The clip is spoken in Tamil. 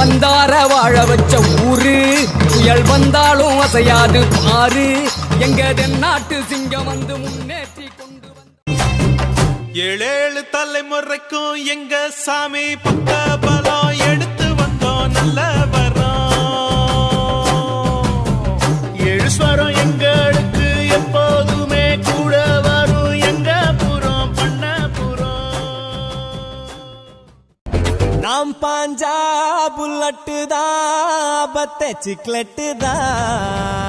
வந்தார வாழ வச்ச ஊரு புயல் வந்தாலும் அசையாது பாரு எங்க தென்னாட்டு சிங்கம் வந்து முன்னேற்றி கொண்டு வந்து ஏழேழு தலைமுறைக்கும் எங்க சாமி பக்க பலம் எடுத்து வந்தோம் நல்ல வரோம் ஏழு ஸ்வரம் எங்களுக்கு எப்போதுமே கூட வரும் எங்க புறம் பண்ண நாம் பாஞ்சா புல்லட்டு தான் பத்த சிக்லெட்டு தான்